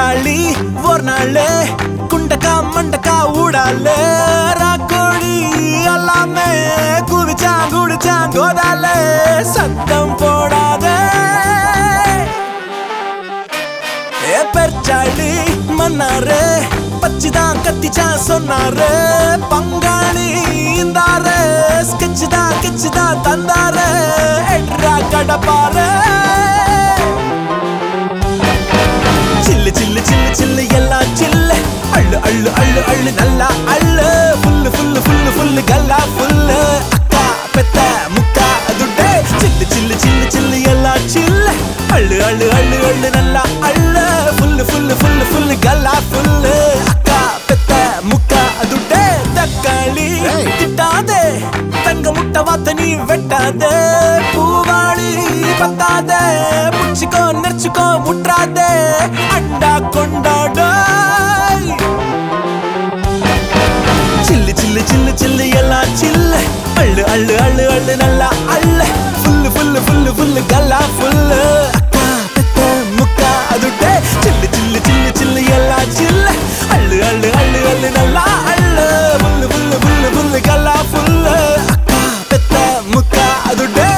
பெருச்சாளி ஒரு நாள் குண்டக்கா மண்டக்கா ஊடால ராக்கோழி எல்லாமே குதிச்சான் குடிச்சான் கோதால சத்தம் போடாத ஏ பெருச்சாளி மன்னாரு பச்சுதான் கத்திச்சான் சொன்னாரு பங்காளி இந்தாரு ஸ்கெட்ச் தான் கிச்சு தான் தந்தாரு எட்ரா கடப்பாரு சில்லு சில்லு சில்லு சில்லு எல்லாம் சில்லு அள்ளு அள்ளு அள்ளு அள்ளு நல்லா அள்ளு ஃபுல்லு ஃபுல்லு ஃபுல்லு ஃபுல்லு கல்லா ஃபுல்லு அக்கா பெத்த முக்கா துட்டே சில்லு சில்லு சில்லு சில்லு எல்லாம் சில்லு அள்ளு அள்ளு அள்ளு அள்ளு நல்லா அள்ளு ஃபுல்லு ஃபுல்லு ஃபுல்லு ஃபுல்லு கல்லா ஃபுல்லு அக்கா பெத்த முக்கா துட்டே தக்காளி ஏய். திட்டாதே தங்க முட்டை வாத்த நீ வெட்டாதே பூவாளி பத்தாதே புடிச்சுக்கோ நெரிச்சுக்கோ முற்றாதே அண்டா கொண்டாட சில்லு சில்லு சில்லு சில்லு எல்லாம் சில்லு அள்ளு அள்ளு அள்ளு அள்ளு நல்லா அள்ளு ஃபுல்லு ஃபுல்லு ஃபுல்லு ஃபுல்லு கல்லா ஃபுல்லு அக்கா பெத்த முக்கா அதுட்டே சில்லு சில்லு சில்லு சில்லு எல்லாம் சில்லு அள்ளு அள்ளு அள்ளு அள்ளு நல்லா அள்ளு ஃபுல்லு ஃபுல்லு ஃபுல்லு ஃபுல்லு கல்லா ஃபுல்லு அக்கா பெத்த முக்கா அதுட்டே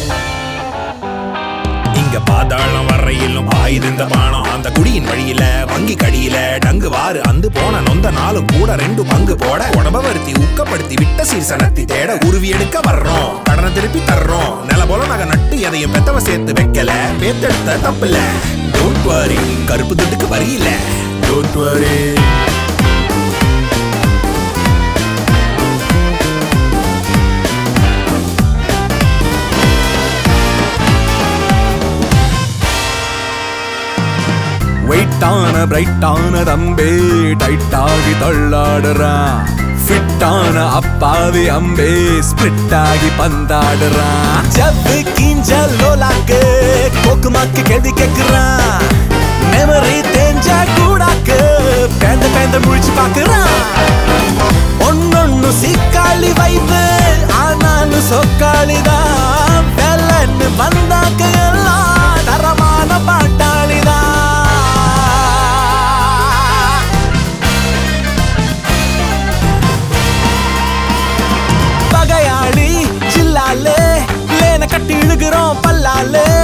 இங்க பாதாளம் வரையிலும் ஆயுதிந்த பானம் அந்த குடியின் வழியில வங்கி கடியில டங்கு வாரு அந்து போன நொந்த நாளும் கூட ரெண்டு பங்கு போட உடம்ப வருத்தி ஊக்கப்படுத்தி விட்ட சீர்சனத்தி தேட உருவி எடுக்க வர்றோம் கடனை திருப்பி தர்றோம் நில போல நகை நட்டு எதையும் பெத்தவ சேர்த்து வைக்கல பேத்தெடுத்த தப்பில்ல டோன்ட் வரி கருப்பு துட்டுக்கு வரி இல்ல டோன்ட் வரி வெயிட்டான பிரைட்டான தம்பே டைட்டாகி தள்ளாடுறான் ஃபிட்டான அப்பாவி அம்பே ஸ்பிரிட் ஆகி பந்தாடுறான் ஜவ்வு கீஞ்ச லோலாக்கு கோக்குமாக்கு கேள்வி கேக்குறான் மெமரி தேஞ்ச கூடாக்கு பேந்த பேந்த முழிச்சு பாக்குறான் ஒன்னொன்னு சீக்காளி வைப்பு ஆனாலும் சொக்காளிதான் வெள்ளன்னு வந்தாக்க எல்லாம் தரமான பாட்டாளிதான் பகையாளி சில்லாலே லேன கட்டி இழுகிறோம் பல்லாலே